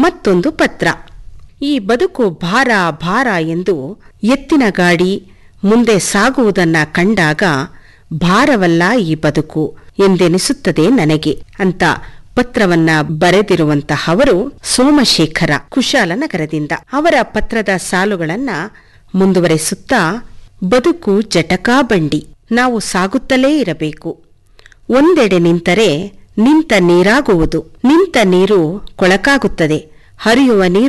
ಮತ್ತೊಂದು ಪತ್ರ ಈ ಬದುಕು ಭಾರ ಭಾರ ಎಂದು ಎತ್ತಿನ ಗಾಡಿ ಮುಂದೆ ಸಾಗುವುದನ್ನ ಕಂಡಾಗ ಭಾರವಲ್ಲ ಈ ಬದುಕು ಎಂದೆನಿಸುತ್ತದೆ ನನಗೆ ಅಂತ ಪತ್ರವನ್ನ ಬರೆದಿರುವಂತಹವರು ಸೋಮಶೇಖರ ಕುಶಾಲನಗರದಿಂದ ಅವರ ಪತ್ರದ ಸಾಲುಗಳನ್ನ ಮುಂದುವರೆಸುತ್ತಾ ಬದುಕು ಜಟಕಾ ಬಂಡಿ ನಾವು ಸಾಗುತ್ತಲೇ ಇರಬೇಕು ಒಂದೆಡೆ ನಿಂತರೆ ನಿಂತ ನೀರಾಗುವುದು ನಿಂತ ನೀರು ಕೊಳಕಾಗುತ್ತದೆ ಹರಿಯುವ ನೀರು